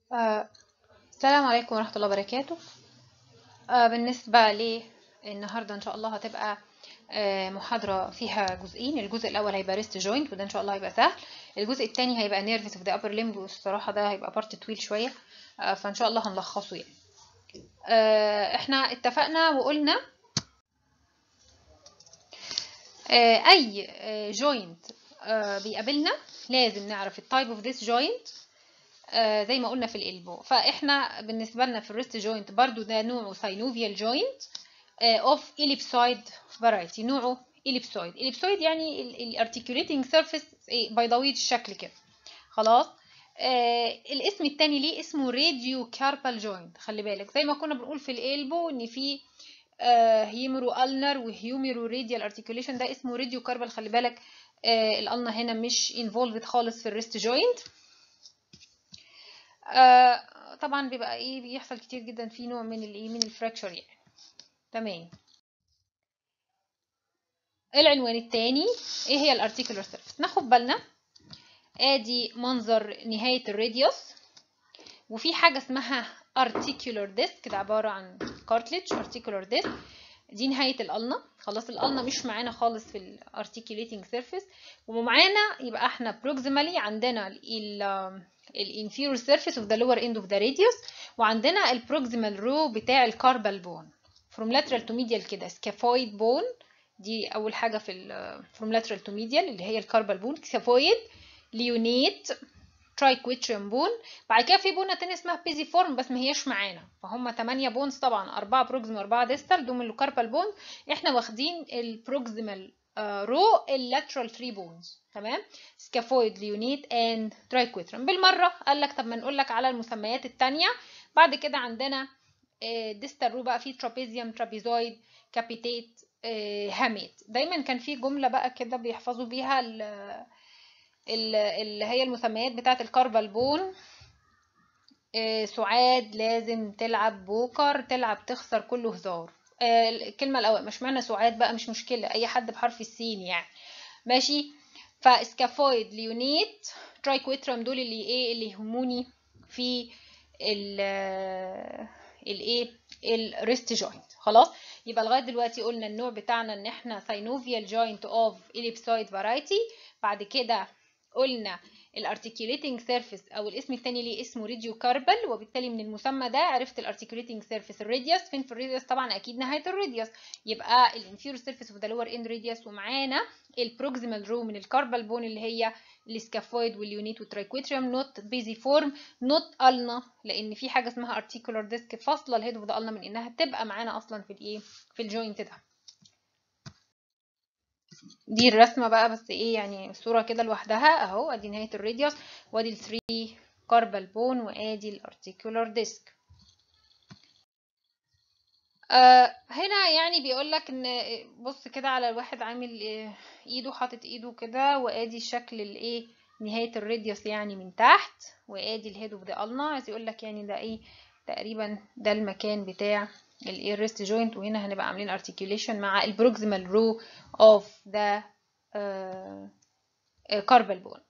آه، السلام عليكم ورحمة الله وبركاته آه، بالنسبة لي النهاردة إن شاء الله هتبقى آه، محاضرة فيها جزئين الجزء الأول هيبقى ريست جوينت وده إن شاء الله هيبقى سهل الجزء التاني هيبقى نيرفس اوف ذا upper limb والصراحة ده هيبقى بارت طويل شوية آه، فإن شاء الله هنلخصه يعني آه، احنا اتفقنا وقلنا آه، أي جوينت بيقابلنا لازم نعرف التايب اوف ذيس جوينت آه زي ما قلنا في الالبو فاحنا بالنسبه لنا في الريست جوينت برضو ده نوعه ساينوفيال جوينت اوف اليبسويد فرايتي نوعه اليبسويد اليبسويد يعني الارتكيوليتنج سيرفيس بيضاويه الشكل كده خلاص آه الاسم التاني ليه اسمه راديو كاربال جوينت خلي بالك زي ما كنا بنقول في الالبو ان في آه هيمرو النر وهيوميرو راديال ارتكيوليشن ده اسمه راديو كاربال خلي بالك آه الالنا هنا مش انفولفد خالص في الريست جوينت آه طبعا بيبقى ايه بيحصل كتير جدا في نوع من الايه من الفراكشر يعني تمام العنوان الثاني ايه هي الارتيكولار سيرفيس ناخد بالنا ادي منظر نهايه الراديوس وفي حاجه اسمها ارتيكولار ديسك ده عباره عن كارتليج ارتيكولار ديسك دي نهايه الالنا خلاص الالنا مش معانا خالص في الارتيكوليتنج سيرفيس ومعانا يبقى احنا بروكسيمالي عندنا ال الانفيرور سيرفيس اوف ذا لور اند اوف ذا راديوس وعندنا البروكسيمال رو بتاع الكاربال بون فروم لاترال تو ميديال كده سكافويد بون دي اول حاجه في فروم لاترال تو ميديال اللي هي الكاربال بون سكافويد ليونيت ترايكويتريوم بون بعد كده في بونه تانية اسمها بيزي فورم بس ما هياش معانا فهم 8 بونز طبعا 4 بروكسيمال 4 ديستال دول من الكاربال بون احنا واخدين البروكسيمال رو اللاترال 3 بونز تمام سكافويد ليونيت اند ترايكويترم بالمره قال لك طب ما نقول لك على المسميات الثانيه بعد كده عندنا ديستال رو بقى فيه ترابيزيوم ترابيزويد كابيتيت هاميت دايما كان في جمله بقى كده بيحفظوا بيها اللي هي المسميات بتاعه الكاربال بون سعاد لازم تلعب بوكر تلعب تخسر كله هزار الكلمه الاول مش معنى سعاد بقى مش مشكله اي حد بحرف السين يعني ماشي فاسكافويد ليونيت ترايكويترم دول اللي ايه اللي يهموني في ال الايه الريست جوينت خلاص يبقى لغايه دلوقتي قلنا النوع بتاعنا ان احنا ساينوفيال جوينت اوف اليبسويد فرايتي بعد كده قلنا الارتكيوليتنج سيرفيس او الاسم الثاني ليه اسمه ريديو كاربل وبالتالي من المسمى ده عرفت الارتكيوليتنج سيرفيس الراديوس فين في الراديوس طبعا اكيد نهايه الراديوس يبقى الانفيرور سيرفيس اوف ذا لور اند راديوس ومعانا البروكسيمال رو من الكاربال بون اللي هي السكافويد واليونيت والترايكويتريوم نوت بيزي فورم نوت النا لان في حاجه اسمها ارتيكولار ديسك فاصله الهيد اوف ذا النا من انها تبقى معانا اصلا في الايه في الجوينت ده دي الرسمه بقى بس ايه يعني صوره كده لوحدها اهو ادي نهايه الراديوس وادي الثري كاربال بون وادي الارتيكولار ديسك آه هنا يعني بيقول لك ان بص كده على الواحد عامل إيه ايده حاطط ايده كده وادي شكل الايه نهايه الراديوس يعني من تحت وادي الهيد اوف ذا النا عايز يقول لك يعني ده ايه تقريبا ده المكان بتاع الايه ريست جوينت وهنا هنبقى عاملين ارتكيوليشن مع البروكسيمال رو اوف ذا كاربال بون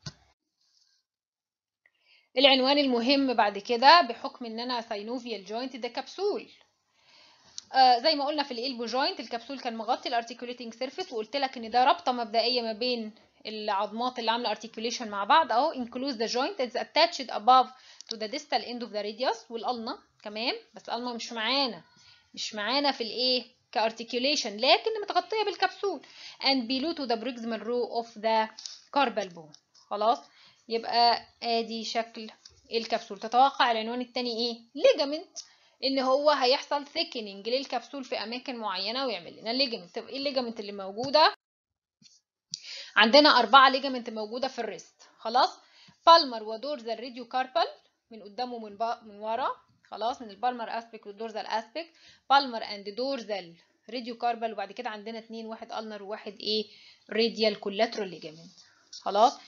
العنوان المهم بعد كده بحكم ان انا ساينوفيال جوينت ده كبسول آه زي ما قلنا في الالبو جوينت الكبسول كان مغطي الارتكيوليتنج سيرفيس وقلت لك ان ده رابطه مبدئيه ما بين العظمات اللي عامله ارتكيوليشن مع بعض اهو includes the joint is attached above to the distal end of the radius والالنا كمان بس الالنا مش معانا مش معانا في الايه كارتيكوليشن لكن متغطيه بالكبسول and below to the proximal row of the carpal bone خلاص يبقى ادي شكل الكبسول تتوقع العنوان الثاني ايه ليجامنت ان هو هيحصل ثيكننج للكبسول في اماكن معينه ويعمل لنا ليجامنت طب ايه الليجامنت اللي موجوده عندنا اربعه ليجامنت موجوده في الريست خلاص بالمر ودورزال راديو كاربال من قدام ومن من ورا خلاص من البالمر اسبيك والدورزال اسبيك بالمر اند دورزال راديو كاربال وبعد كده عندنا اتنين واحد النر وواحد ايه راديال كولاترال ليجامنت خلاص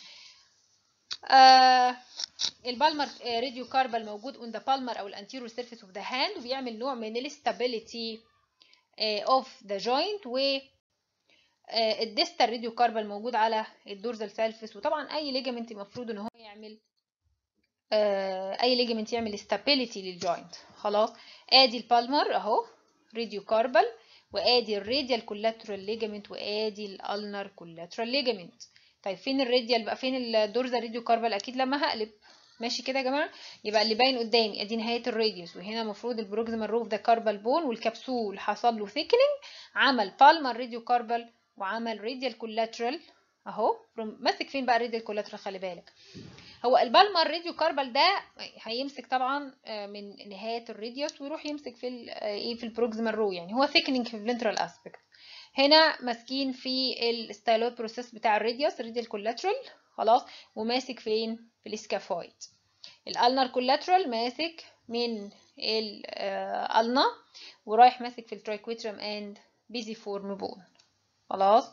آه البالمر راديو كاربال موجود اون ذا بالمر او الانتيريور سيرفيس اوف ذا هاند وبيعمل نوع من الاستابيليتي اوف ذا جوينت و الديستال راديو كاربال موجود على الدورزال سيرفيس وطبعا اي ليجامنت المفروض ان هو يعمل آه اي ليجمنت يعمل استابيليتي للجوينت خلاص ادي البالمر اهو راديو كاربل وادي الراديال كولاترال ليجمنت وادي الالنر كولاترال ليجمنت طيب فين الراديال بقى فين الدورزا راديو كاربل اكيد لما هقلب ماشي كده يا جماعه يبقى اللي باين قدامي ادي نهايه الراديوس وهنا المفروض البروكسيمال روف ده كاربال بون والكبسول حصل له ثيكنينج عمل بالمر راديو كاربل وعمل راديال كولاترال اهو ماسك فين بقى الراديال كولاترال خلي بالك هو البالمر راديو كاربال ده هيمسك طبعا من نهايه الراديوس ويروح يمسك في ايه في البروكسيمال رو يعني هو ثيكنينج في الفنترال اسبكت هنا ماسكين في الستايلوت بروسيس بتاع الراديوس الراديال كولاترال خلاص وماسك فين في الاسكافويد الالنر كولاترال ماسك من الالنا ورايح ماسك في الترايكويترم اند بيزي فورم بون خلاص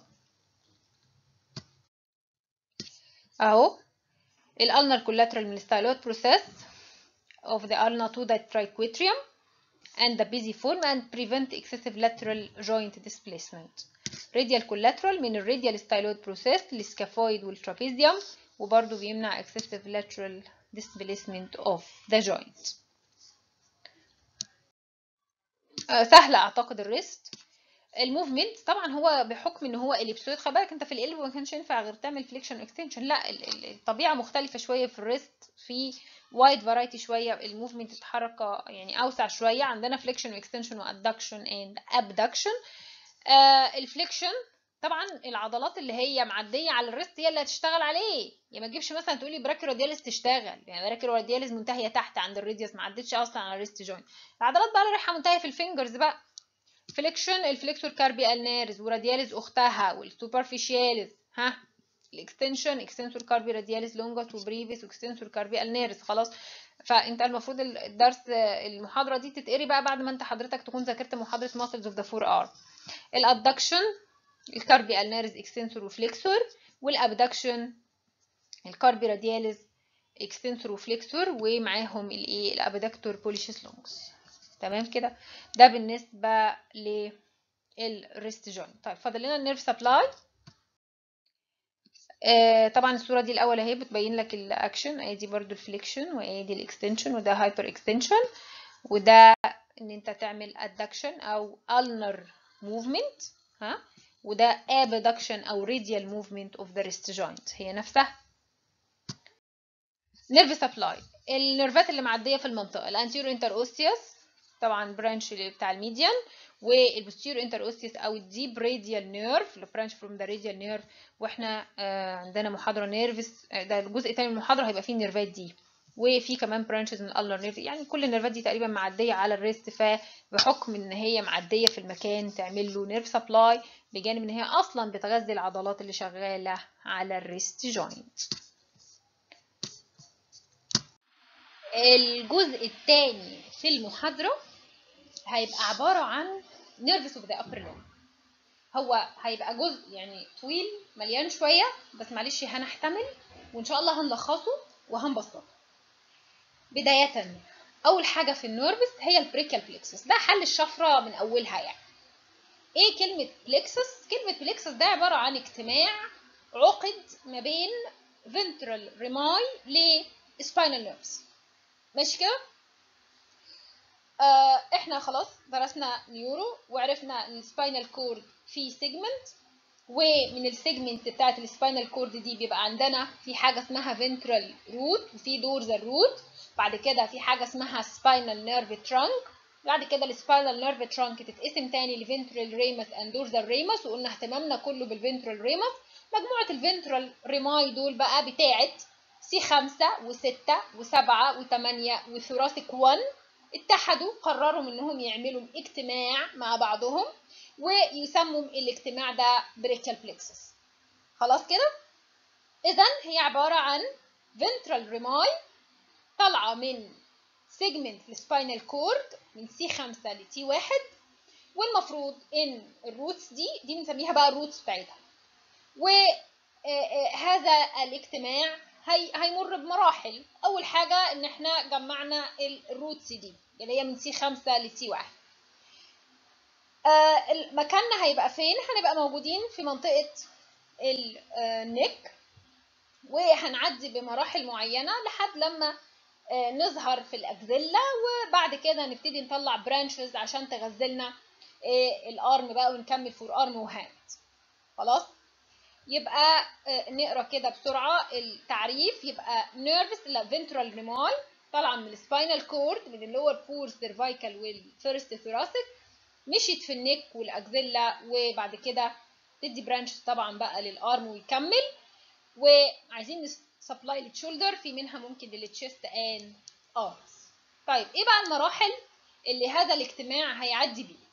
اهو الالنر كولاترال من الستايلوت بروسيس of the ulna to the triquetrium and the pisiform and prevent excessive lateral joint displacement. radial collateral من الراديال styloid process للسكافويد والترابيزيوم وبرضه بيمنع excessive lateral displacement of the joint. آه سهلة أعتقد الريست الموفمنت طبعا هو بحكم ان هو اليبسويد خلي بالك انت في القلب ما كانش ينفع غير تعمل فليكشن اكستنشن لا الطبيعه مختلفه شويه في الريست في وايد فرايتي شويه الموفمنت اتحرك يعني اوسع شويه عندنا فليكشن واكستنشن وادكشن اند ابدكشن الفليكشن طبعا العضلات اللي هي معديه على الريست هي اللي هتشتغل عليه يعني ما تجيبش مثلا تقولي براكيرودياليس تشتغل يعني براكيرودياليس منتهيه تحت عند الراديوس ما عدتش اصلا على الريست جوينت العضلات بقى اللي رايحه منتهيه في الفينجرز بقى فليكشن الفليكسور كاربي النارز ورادياليز اختها والسوبرفيشياليز ها الاكستنشن اكستنسور كاربي رادياليز لونجس وبريفيس واكستنسور كاربي النارز خلاص فانت المفروض الدرس المحاضره دي تتقري بقى بعد ما انت حضرتك تكون ذاكرت محاضره ماسلز اوف ذا فور ار الادكشن الكاربي النارز اكستنسور وفليكسور والابدكشن الكاربي رادياليز اكستنسور وفليكسور ومعاهم الايه الابدكتور بوليشيس لونجس تمام كده ده بالنسبه للريست جوينت طيب فاضل لنا النيرف سبلاي آه طبعا الصوره دي الاول اهي بتبين لك الاكشن ادي برضو الفليكشن وادي الاكستنشن وده هايبر اكستنشن وده ان انت تعمل ادكشن او ulnar movement ها وده abduction او radial movement of the wrist joint هي نفسها نيرف سبلاي النيرفات اللي معديه في المنطقه الانتيرو انتر اوستيوس طبعا برانش بتاع الميديان والبوستيرو انتر اوستيوس او الديب راديال نيرف برانش فروم ذا راديال نيرف واحنا آه عندنا محاضره نيرفس ده الجزء الثاني من المحاضره هيبقى فيه النيرفات دي وفي كمان برانشز من الالر نيرف يعني كل النيرفات دي تقريبا معديه على الريست فبحكم ان هي معديه في المكان تعمل له نيرف سبلاي بجانب ان هي اصلا بتغذي العضلات اللي شغاله على الريست جوينت الجزء الثاني في المحاضره هيبقى عباره عن نيرفس اوف ذا upper limb هو هيبقى جزء يعني طويل مليان شويه بس معلش هنحتمل وان شاء الله هنلخصه وهنبسطه بدايه اول حاجه في النيرفس هي البريكال بليكسس ده حل الشفره من اولها يعني ايه كلمه بليكسس كلمه بليكسس ده عباره عن اجتماع عقد ما بين ventral ريماي لسباينال نيرفز ماشي كده آه احنا خلاص درسنا نيورو وعرفنا ان السباينال كورد فيه سيجمنت ومن السيجمنت بتاعت السباينال كورد دي بيبقى عندنا في حاجه اسمها فنترال روت وفي دورزال روت بعد كده في حاجه اسمها سباينال نيرف ترانك بعد كده السباينال نيرف ترانك تتقسم تاني لفنترال ريمس اند دورزال ريمس وقلنا اهتمامنا كله بالفنترال ريمس مجموعه الفنترال ريماي دول بقى بتاعت سي 5 و6 و7 و8 وثوراسيك 1 اتحدوا قرروا انهم يعملوا اجتماع مع بعضهم ويسموا الاجتماع ده بريكال بلكسس خلاص كده اذا هي عباره عن ventral ريماي طالعه من سيجمنت في السباينال كورد من سي 5 لتي 1 والمفروض ان الروتس دي دي بنسميها بقى الروتس بتاعتها وهذا الاجتماع هي هيمر بمراحل اول حاجه ان احنا جمعنا الروتس دي اللي هي من سي 5 لتي 1 آه مكاننا هيبقى فين هنبقى موجودين في منطقه النك وهنعدي بمراحل معينه لحد لما آه، نظهر في الاكزيلا وبعد كده نبتدي نطلع برانشز عشان تغذلنا آه، الارم بقى ونكمل فور ارم وهاند خلاص يبقى آه، نقرا كده بسرعه التعريف يبقى نيرفس لا فنترال ريمال طالعه من السباينال كورد من اللور فور سيرفايكال والفيرست ثوراسيك مشيت في النك والاكزيلا وبعد كده تدي برانشز طبعا بقى للارم ويكمل وعايزين سبلاي للشولدر في منها ممكن للتشيست اند ارمز طيب ايه بقى المراحل اللي هذا الاجتماع هيعدي بيه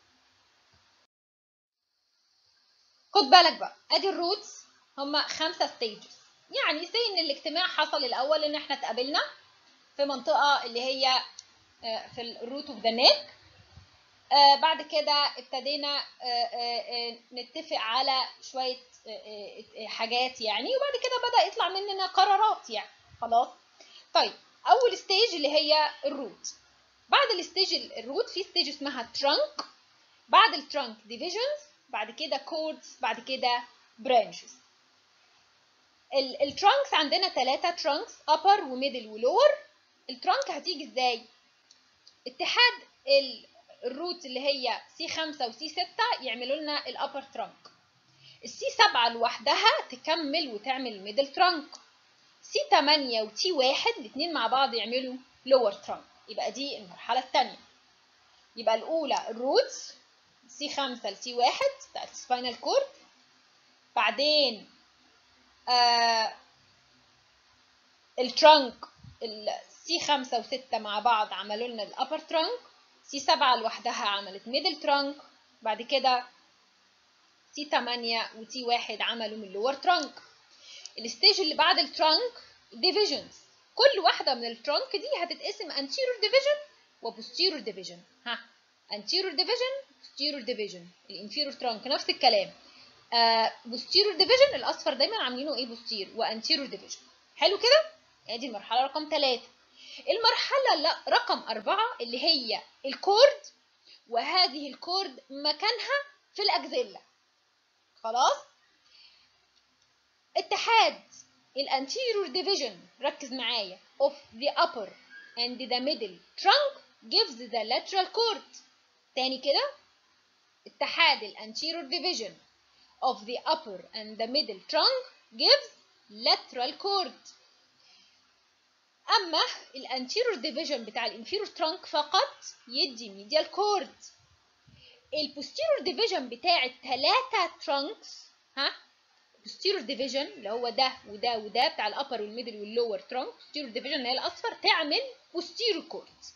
خد بالك بقى ادي الروتس هما خمسة ستيجز يعني سي ان الاجتماع حصل الاول ان احنا اتقابلنا في منطقة اللي هي آه، في الروت اوف ذا نيك بعد كده ابتدينا آه، آه، آه، نتفق على شوية آه، آه، آه، حاجات يعني وبعد كده بدأ يطلع مننا قرارات يعني خلاص طيب اول ستيج اللي هي الروت بعد الستيج الروت في ستيج اسمها ترانك بعد الترانك ديفيجنز بعد كده كوردز بعد كده برانشز الترانكس عندنا ثلاثة ترانكس upper وميدل ولور الترانك هتيجي ازاي اتحاد ال- الروت اللي هي سي 5 وسي 6 يعملوا لنا الابر ترانك السي 7 لوحدها تكمل وتعمل الميدل ترانك سي 8 وتي 1 الاثنين مع بعض يعملوا لور ترانك يبقى دي المرحله الثانيه يبقى الاولى الروتس سي 5 لسي 1 بتاعت السباينال كورد بعدين آه الترانك السي 5 و6 مع بعض عملوا لنا الابر ترانك سي 7 لوحدها عملت ميدل ترانك بعد كده سي 8 وتي 1 عملوا من اللور ترانك الستيج اللي بعد الترانك ديفيجنز كل واحده من الترانك دي هتتقسم anterior division و posterior division ها anterior division posterior division الانفيرور ترانك نفس الكلام آه posterior division الاصفر دايما عاملينه ايه posterior و anterior division حلو كده ادي المرحله رقم 3 المرحله لا رقم 4 اللي هي الكورد وهذه الكورد مكانها في الاكزيلا خلاص اتحاد الانتيريور ديفيجن ركز معايا of the upper and the middle trunk gives the lateral cord تاني كده اتحاد الانتيريور division of the upper and the middle trunk gives lateral cord اما الانتيريور ديفيجن بتاع الانفيرور ترانك فقط يدي ميديال كورد البوستيريور ديفيجن بتاع الثلاثه ترانكس ها posterior division اللي هو ده وده وده بتاع الابر والميدل واللور ترانك posterior division اللي هي الاصفر تعمل posterior cord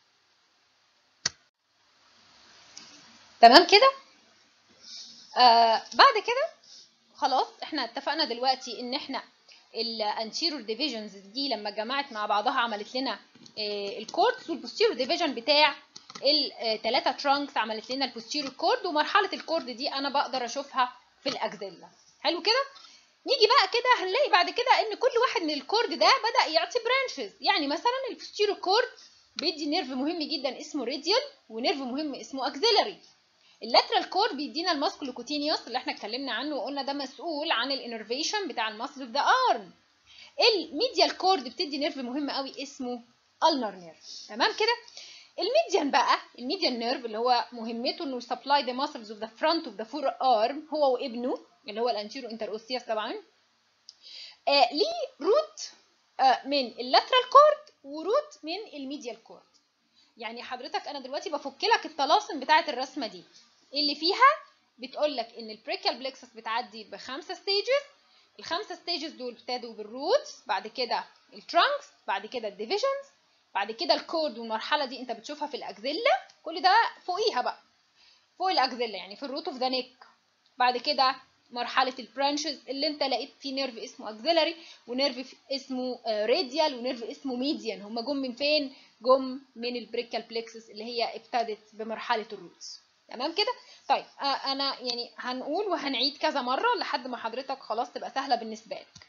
تمام كده آه بعد كده خلاص احنا اتفقنا دلوقتي ان احنا الانتيريور ديفيجنز دي لما جمعت مع بعضها عملت لنا آه الكوردز والبوستيريور ديفيجن بتاع الثلاثه ترانكس عملت لنا البوستيريور كورد ومرحله الكورد دي انا بقدر اشوفها في الاكزيلا حلو كده نيجي بقى كده هنلاقي بعد كده ان كل واحد من الكورد ده بدا يعطي برانشز يعني مثلا البوستيريور كورد بيدي نيرف مهم جدا اسمه راديال ونيرف مهم اسمه اكزيلري اللاترال كورد بيدينا الماسكولوكوتينيوس اللي احنا اتكلمنا عنه وقلنا ده مسؤول عن الانرفيشن بتاع الماسل اوف ذا ارم الميديال كورد بتدي نيرف مهم قوي اسمه النر نيرف تمام كده الميديان بقى الميديان نيرف اللي هو مهمته انه سبلاي ذا ماسلز اوف ذا فرونت اوف ذا فور ارم هو وابنه اللي هو الانتيرو انتر اوسياس طبعا آه ليه روت آه من اللاترال كورد وروت من الميديال كورد يعني حضرتك انا دلوقتي بفك لك الطلاسم بتاعه الرسمه دي اللي فيها بتقول لك ان البريكال بلكسس بتعدي بخمسه ستيجز الخمسه ستيجز دول ابتدوا بالروتس بعد كده الترانكس بعد كده الديفيجنز بعد كده الكورد والمرحله دي انت بتشوفها في الاكزيلا كل ده فوقيها بقى فوق الاكزيلا يعني في الروت اوف ذا نيك بعد كده مرحله البرانشز اللي انت لقيت فيه نيرف اسمه اكزيلري ونيرف اسمه راديال ونيرف اسمه ميديان هما جم من فين جم من البريكال بلكسس اللي هي ابتدت بمرحله الروتس تمام كده طيب آه انا يعني هنقول وهنعيد كذا مره لحد ما حضرتك خلاص تبقى سهله بالنسبه لك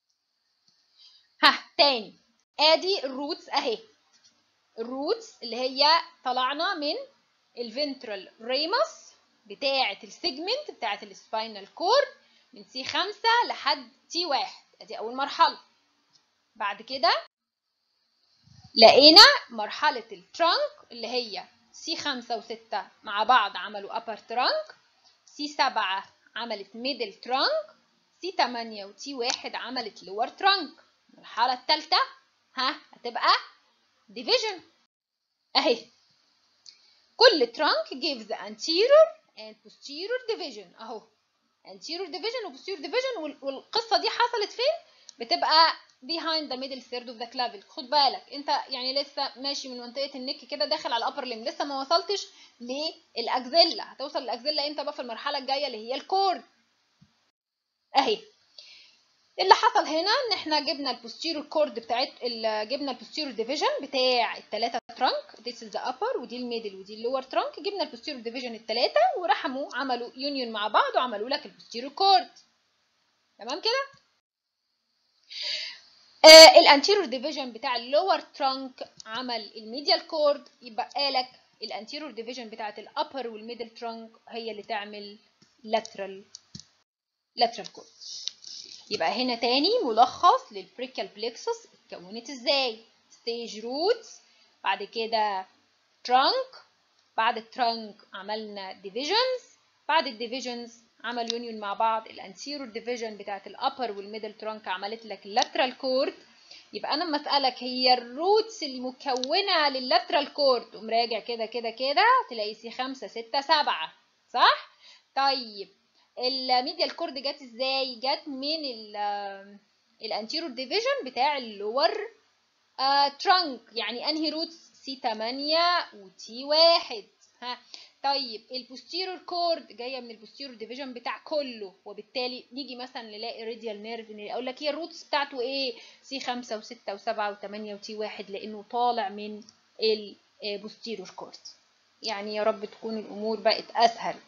ها تاني ادي الروتس اهي الروتس اللي هي طلعنا من الفنترال ريموس بتاعه السيجمنت بتاعه السباينال كورد من سي 5 لحد تي 1 ادي اول مرحله بعد كده لقينا مرحلة الترانك اللي هي سي خمسة وستة مع بعض عملوا upper trunk سي سبعة عملت middle trunk سي تمانية وتي واحد عملت lower trunk المرحلة التالتة ها هتبقى division اهي كل trunk gives anterior and posterior division اهو anterior division و posterior division والقصة دي حصلت فين؟ بتبقى behind the middle third of the clavicle خد بالك انت يعني لسه ماشي من منطقة النك كده داخل على الابر ليم لسه ما وصلتش للاكزيلا هتوصل للاكزيلا امتى بقى في المرحلة الجاية اللي هي الكورد اهي اللي حصل هنا ان احنا جبنا البوستيرور كورد بتاعت جبنا البوستيرور ديفيجن بتاع الثلاثه ترانك this is the upper ودي الميدل ودي اللور ترانك جبنا البوستيرور ديفيجن الثلاثه ورحموا عملوا يونيون مع بعض وعملوا لك البوستيرور كورد تمام كده آه الانتيرور ديفيجن بتاع اللور ترانك عمل الميديال كورد يبقى لك الانتيرور ديفيجن بتاعت الابر والميدل ترانك هي اللي تعمل lateral lateral كورد يبقى هنا تاني ملخص للبريكال بليكسس اتكونت ازاي ستيج روتس بعد كده ترانك بعد الترانك عملنا ديفيجنز بعد الديفيجنز عمل يونيون مع بعض الانتيرور ديفيجن بتاعت الابر والميدل ترانك عملت لك اللاترال كورد يبقى انا لما اسالك هي الروتس المكونه لللاترال كورد تقوم راجع كده كده كده تلاقي سي 5 6 7 صح طيب الميديال كورد جت ازاي جت من الانتيرور ديفيجن بتاع اللور ترانك يعني انهي روتس سي 8 وتي 1 ها طيب البوستيرور كورد جايه من البوستيرور ديفيجن بتاع كله وبالتالي نيجي مثلا نلاقي راديال نيرف اقول لك هي الروتس بتاعته ايه سي 5 و6 و7 و8 وتي 1 لانه طالع من البوستيرور كورد يعني يا رب تكون الامور بقت اسهل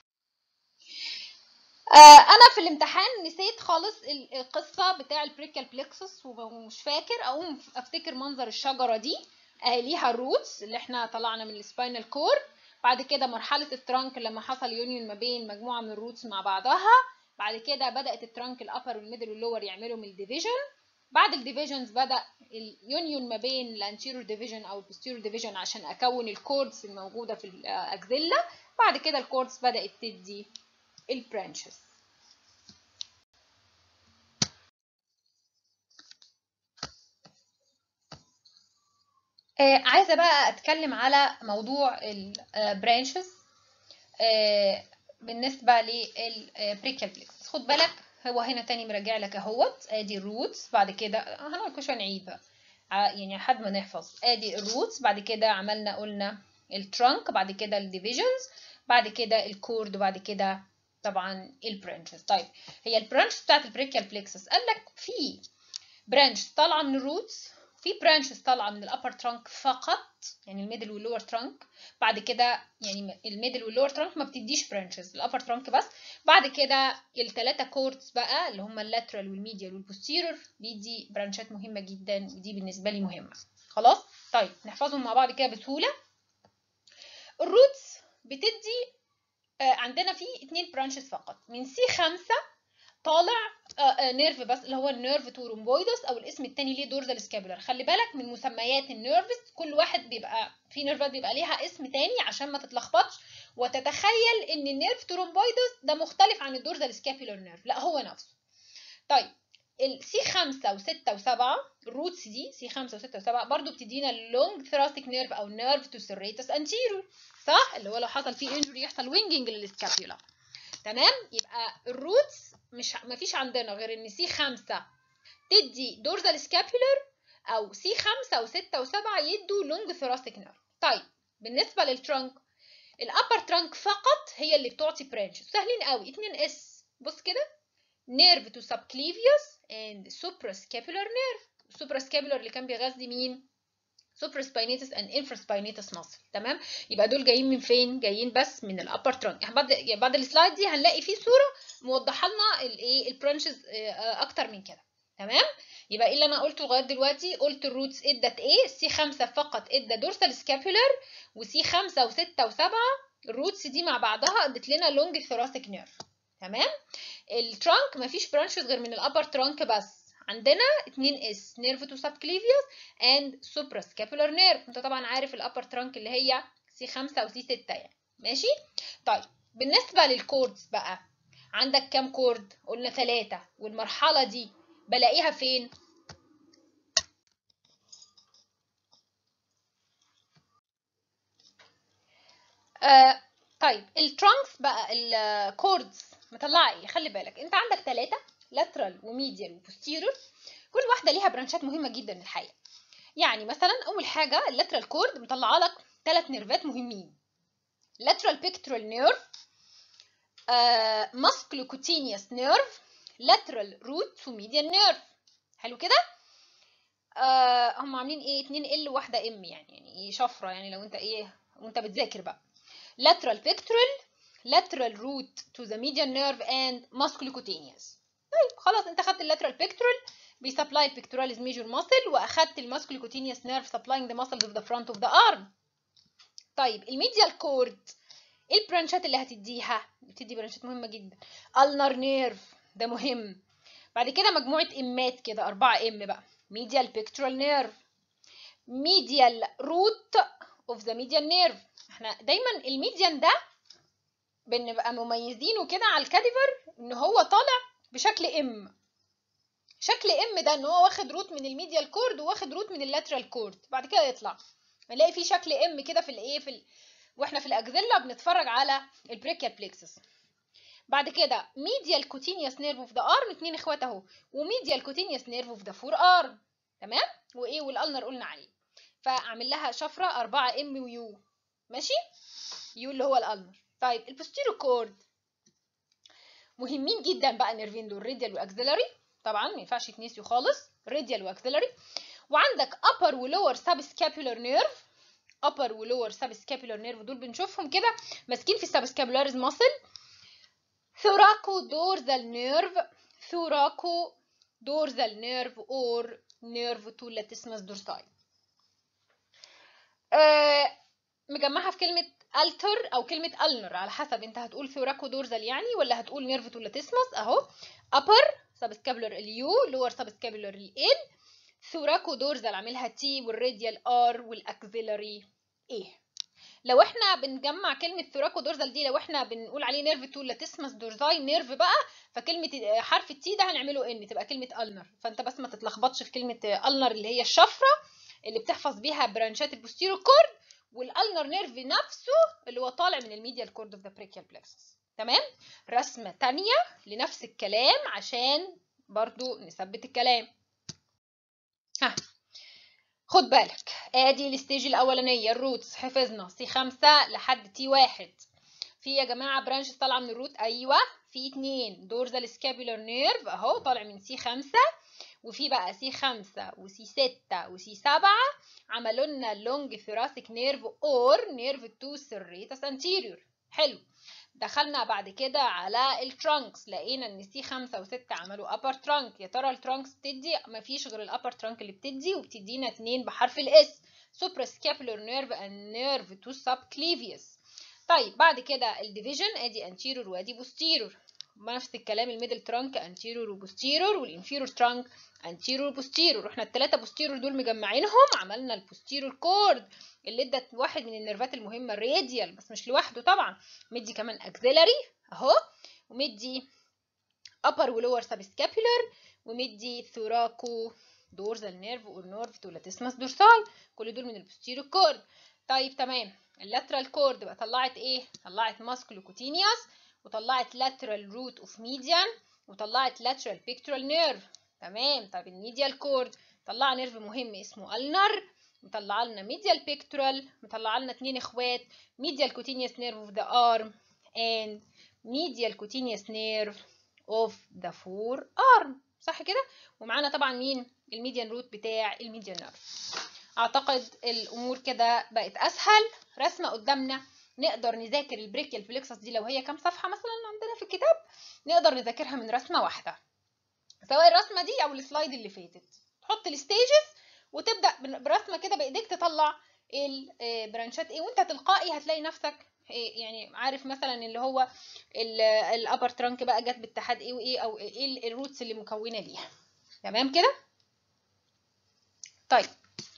انا في الامتحان نسيت خالص القصه بتاع البريكال بلكسس ومش فاكر اقوم افتكر منظر الشجره دي اهي ليها الروتس اللي احنا طلعنا من السباينال كورد بعد كده مرحله الترانك لما حصل يونيون ما بين مجموعه من الروتس مع بعضها بعد كده بدات الترانك الابر والميدل واللور يعملوا من الديفيجن بعد الديفيجنز بدا اليونيون ما بين الانتيرور ديفيجن او البوستيرور ديفيجن عشان اكون الكوردز الموجوده في الاكزيلا بعد كده الكوردز بدات تدي البرانشز آه عايزه بقى اتكلم على موضوع البرانشز آه بالنسبه للبريكال بليكس خد بالك هو هنا تاني مراجع لك اهوت ادي الروتس بعد كده هنقول كل شويه نعيد بقى يعني لحد ما نحفظ ادي الروتس بعد كده عملنا قلنا الترانك بعد كده الديفيجنز بعد كده الكورد وبعد كده طبعا البرانشز طيب هي البرانش بتاعت البريكال بليكسس قال لك في برانش طالعه من الروتس في برانشز طالعه من الابر ترانك فقط يعني الميدل واللور ترانك بعد كده يعني الميدل واللور ترانك ما بتديش برانشز الابر ترانك بس بعد كده الثلاثه كوردز بقى اللي هم اللاترال والميديال والبوستيرور بيدي برانشات مهمه جدا ودي بالنسبه لي مهمه خلاص طيب نحفظهم مع بعض كده بسهوله الروتس بتدي عندنا في اتنين برانشز فقط من سي 5 طالع نيرف بس اللي هو النيرف تورومبويدس او الاسم التاني ليه دورزال سكابولار خلي بالك من مسميات النيرفز كل واحد بيبقى في نيرفات بيبقى ليها اسم تاني عشان ما تتلخبطش وتتخيل ان النيرف تورومبويدس ده مختلف عن الدورزال سكابولار نيرف لا هو نفسه طيب السي 5 و6 و7 الروتس دي سي 5 و6 و7 برضو بتدينا اللونج ثراستيك نيرف او نيرف تو سيريتس انتيرور صح اللي هو لو حصل فيه انجري يحصل وينجنج للسكابيولا تمام يبقى الروتس مش مفيش عندنا غير ان سي 5 تدي دورزال سكابيولر او سي 5 و6 و7 يدوا لونج ثراستيك نيرف طيب بالنسبه للترانك الابر ترانك فقط هي اللي بتعطي برانش سهلين قوي 2 اس بص كده نيرف تو subclavius and suprascapular nerve suprascapular اللي كان بيغذي مين supraspinatus and infraspinatus muscle تمام يبقى دول جايين من فين جايين بس من الابر ترانك يعني بعد يعني بعد السلايد دي هنلاقي فيه صوره موضحه لنا الايه البرانشز اكتر من كده تمام يبقى ايه اللي انا قلته لغايه دلوقتي قلت الروتس ادت ايه سي 5 فقط ادى دورسال سكابولار وسي 5 و6 و7 الروتس دي مع بعضها ادت لنا لونج ثوراسيك نيرف تمام الترانك مفيش برانشز غير من الابر ترانك بس عندنا 2 اس نيرف تو سبكليفيوس اند سوبرا سكابولار نيرف انت طبعا عارف الابر ترانك اللي هي سي 5 او سي 6 يعني ماشي طيب بالنسبه للكوردز بقى عندك كام كورد قلنا ثلاثة والمرحله دي بلاقيها فين آه طيب الترانكس بقى الكوردز مطلعه ايه خلي بالك انت عندك ثلاثة لاترال وميديال وبوستيرور كل واحده ليها برانشات مهمه جدا الحقيقه يعني مثلا اول حاجه اللاترال كورد مطلعه لك ثلاث نيرفات مهمين lateral pectoral nerve uh, musculocutaneous nerve lateral root وميديال nerve حلو كده uh, هم عاملين ايه 2 ال وواحده ام يعني يعني ايه شفره يعني لو انت ايه وانت بتذاكر بقى lateral pectoral lateral root to the median nerve and musculocutaneous طيب خلاص انت خدت اللاترال بيكتورال بيسبلاي البيكتوراليز ميجور ماسل واخدت الماسكولوكوتينيوس نيرف سبلاينج ذا ماسلز اوف ذا فرونت اوف ذا ارم طيب الميديال كورد ايه البرانشات اللي هتديها بتدي برانشات مهمه جدا النر نيرف ده مهم بعد كده مجموعه امات كده 4 ام بقى ميديال بيكتورال نيرف ميديال روت اوف ذا ميديال نيرف احنا دايما الميديان ده بنبقى مميزينه كده على الكاديفر ان هو طالع بشكل ام شكل ام ده ان هو واخد روت من الميديال كورد وواخد روت من اللاترال كورد بعد كده يطلع نلاقي فيه شكل ام كده في الايه في ال... واحنا في الاكزيلا بنتفرج على البريكيال بليكسس بعد كده ميديال كوتينيوس نيرف اوف ذا ارم اتنين اخوات اهو وميديال كوتينيوس نيرف اوف ذا فور ارم تمام وايه والالنر قلنا عليه فاعمل لها شفره 4 ام ويو ماشي يو اللي هو الالنر طيب البوستيرو كورد مهمين جدا بقى النيرفين دول راديال واكسلري طبعا ما ينفعش يتنسيوا خالص راديال واكسلري وعندك upper ولور subscapular nerve upper ولور subscapular nerve دول بنشوفهم كده ماسكين في السبسكابولاريز ماسل ثوراكو دورزال نيرف ثوراكو دورزال نيرف اور نيرف تو لاتيسمس دورساي آه مجمعها في كلمة التر او كلمة النر على حسب انت هتقول ثوراكو دورزال يعني ولا هتقول نيرف تو لاتيسمس اهو upper subscapular اليو lower subscapular ال ثوراكو دورزال عاملها تي والراديال ار والاكسلري ايه لو احنا بنجمع كلمه ثوراكو دورزال دي لو احنا بنقول عليه نيرف تو لاتيسمس دورزاي نيرف بقى فكلمه حرف التي ده هنعمله ان تبقى كلمه النر فانت بس ما تتلخبطش في كلمه النر اللي هي الشفره اللي بتحفظ بيها برانشات البوستيرو كورد والالنر نيرف نفسه اللي هو طالع من الميديال كورد اوف ذا بريكيال بلكسس تمام رسمه تانية لنفس الكلام عشان برضو نثبت الكلام ها خد بالك ادي الستيج الاولانيه الروتس حفظنا سي 5 لحد تي 1 في يا جماعه برانش طالعه من الروت ايوه في اتنين دورزال سكابولار نيرف اهو طالع من سي 5 وفي بقى سي 5 وسي 6 وسي 7 عملوا لنا لونج ثوراسيك نيرف اور نيرف تو سيريتاس انتيريور حلو دخلنا بعد كده على الترانكس لقينا ان سي 5 و6 عملوا ابر ترانك يا ترى الترانكس بتدي مفيش غير الابر ترانك اللي بتدي وبتدينا اتنين بحرف الاس سوبرا سكابولار نيرف اند نيرف تو سب كليفيوس طيب بعد كده الديفيجن ادي انتيرور وادي بوستيرور نفس الكلام الميدل ترانك انتيرور وبوستيرور والانفيرور ترانك انتيرور بوستيرور احنا الثلاثه بوستيرور دول مجمعينهم عملنا البوستيرور كورد اللي ادت واحد من النيرفات المهمه الراديال بس مش لوحده طبعا مدي كمان اكسلري اهو ومدي upper ولور سبسكابولار ومدي ثوراكو دورزال نيرف والنيرف تو لاتيسمس دورساي كل دول من البوستيرور كورد طيب تمام اللاترال كورد بقى طلعت ايه طلعت ماسكولوكوتينيوس وطلعت lateral root of median وطلعت lateral pectoral nerve تمام طب الميديال كورد طلع نيرف مهم اسمه النر مطلع لنا ميديال بيكتورال مطلع لنا اتنين اخوات ميديال cutaneous nerve of the arm and medial cutaneous nerve of the forearm صح كده ومعانا طبعا مين الميديان روت بتاع الميديان نيرف اعتقد الامور كده بقت اسهل رسمه قدامنا نقدر نذاكر البريكيال فليكسس دي لو هي كام صفحه مثلا عندنا في الكتاب نقدر نذاكرها من رسمه واحده سواء الرسمه دي او السلايد اللي فاتت تحط الستيجز وتبدا برسمه كده بايديك تطلع البرانشات ايه وانت تلقائي هتلاقي نفسك إيه يعني عارف مثلا اللي هو الابر ترانك بقى جت باتحاد ايه وايه او ايه الروتس اللي مكونه ليها تمام كده طيب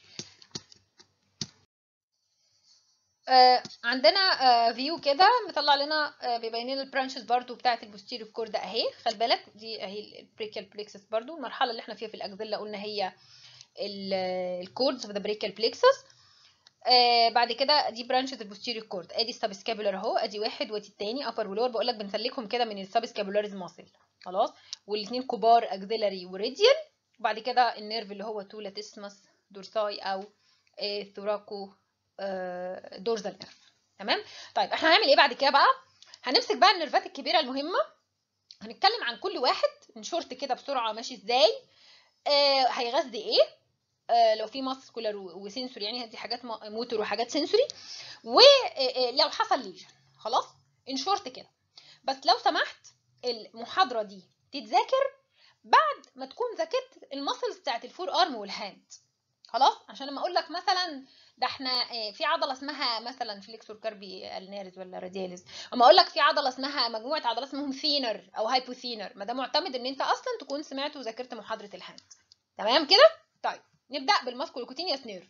آه عندنا آه فيو كده مطلع لنا آه بيبين لنا البرانشز برضو بتاعه البوستيريور كورد اهي خلي بالك دي اهي البريكال بليكسس برضو المرحله اللي احنا فيها في الاكزيلا قلنا هي الكوردز اوف ذا بريكال بليكسس آه بعد كده دي برانشز البوستيريور كورد ادي السبسكابولار اهو ادي واحد وادي التاني ابر ولور بقول لك بنسلكهم كده من السبسكابولاريز ماسل خلاص والاثنين كبار اكزيلاري وريديال وبعد كده النيرف اللي هو تو لاتيسمس دورساي او آه ثوراكو آه دورزال نيرف تمام طيب احنا هنعمل ايه بعد كده بقى هنمسك بقى النيرفات الكبيره المهمه هنتكلم عن كل واحد نشورت كده بسرعه ماشي ازاي آه هيغذي ايه آه لو في ماسكولار وسنسوري يعني دي حاجات موتور وحاجات سنسوري ولو حصل ليجن خلاص ان شورت كده بس لو سمحت المحاضره دي تتذاكر بعد ما تكون ذاكرت المسلز بتاعت الفور ارم والهاند خلاص عشان لما اقول لك مثلا ده احنا في عضله اسمها مثلا فليكسور كاربي النارز ولا رادياليز اما اقول لك في عضله اسمها مجموعه عضلات اسمهم ثينر او هايبوثينر ما ده معتمد ان انت اصلا تكون سمعت وذاكرت محاضره الهاند تمام كده طيب نبدا بالماسكولوكوتينيوس نيرف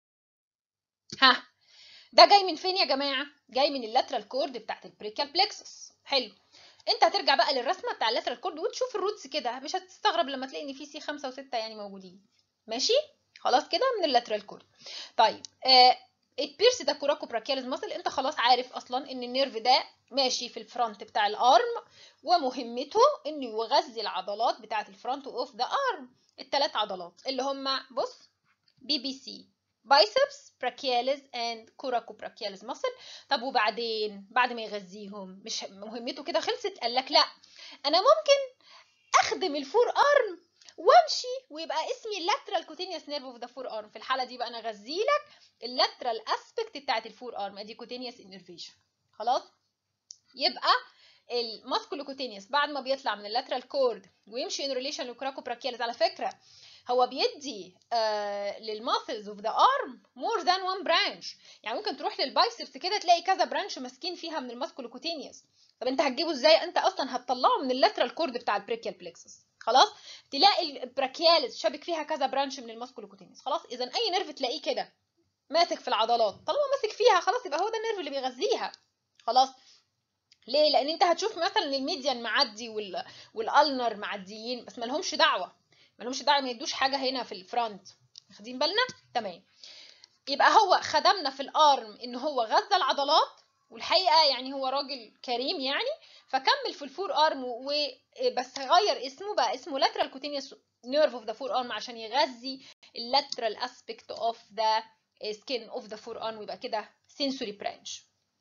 ها ده جاي من فين يا جماعه جاي من اللاترال كورد بتاعت البريكال بلكسس حلو انت هترجع بقى للرسمه بتاع اللاترال كورد وتشوف الروتس كده مش هتستغرب لما تلاقي ان في سي 5 و6 يعني موجودين ماشي خلاص كده من اللاترال كورد طيب آه البيرس ده كوراكو براكياليز ماسل انت خلاص عارف اصلا ان النيرف ده ماشي في الفرونت بتاع الارم ومهمته انه يغذي العضلات بتاعه الفرونت اوف ذا ارم الثلاث عضلات اللي هم بص بي بي سي بايسبس براكياليز اند كوراكو براكياليز ماسل طب وبعدين بعد ما يغذيهم مش مهمته كده خلصت قال لك لا انا ممكن اخدم الفور ارم وامشي ويبقى اسمي اللاترال كوتينيوس نيرف اوف ذا فور ارم في الحاله دي بقى انا اغذي لك اللاترال اسبكت بتاعت الفور ارم ادي كوتينيوس انرفيشن خلاص يبقى الماسكولوكوتينيوس بعد ما بيطلع من اللاترال كورد ويمشي ان ريليشن للكراكو براكياليز على فكره هو بيدي آه للماسلز اوف ذا ارم مور ذان وان برانش يعني ممكن تروح للبايسبس كده تلاقي كذا برانش ماسكين فيها من الماسكولوكوتينيوس طب انت هتجيبه ازاي انت اصلا هتطلعه من اللاترال كورد بتاع البريكيال بلكسس خلاص تلاقي البراكياليز شابك فيها كذا برانش من الماسكولوكوتينيوس خلاص اذا اي نيرف تلاقيه كده ماسك في العضلات طالما ماسك فيها خلاص يبقى هو ده النيرف اللي بيغذيها خلاص ليه لان انت هتشوف مثلا الميديان معدي وال... والالنر معديين بس ما لهمش دعوه ما لهمش دعوه ما يدوش حاجه هنا في الفرونت واخدين بالنا تمام يبقى هو خدمنا في الارم ان هو غذى العضلات والحقيقه يعني هو راجل كريم يعني فكمل في الفور ارم وبس غير اسمه بقى اسمه lateral cutaneous nerve of the forearm عشان يغذي lateral aspect of the skin of the forearm ويبقى كده sensory branch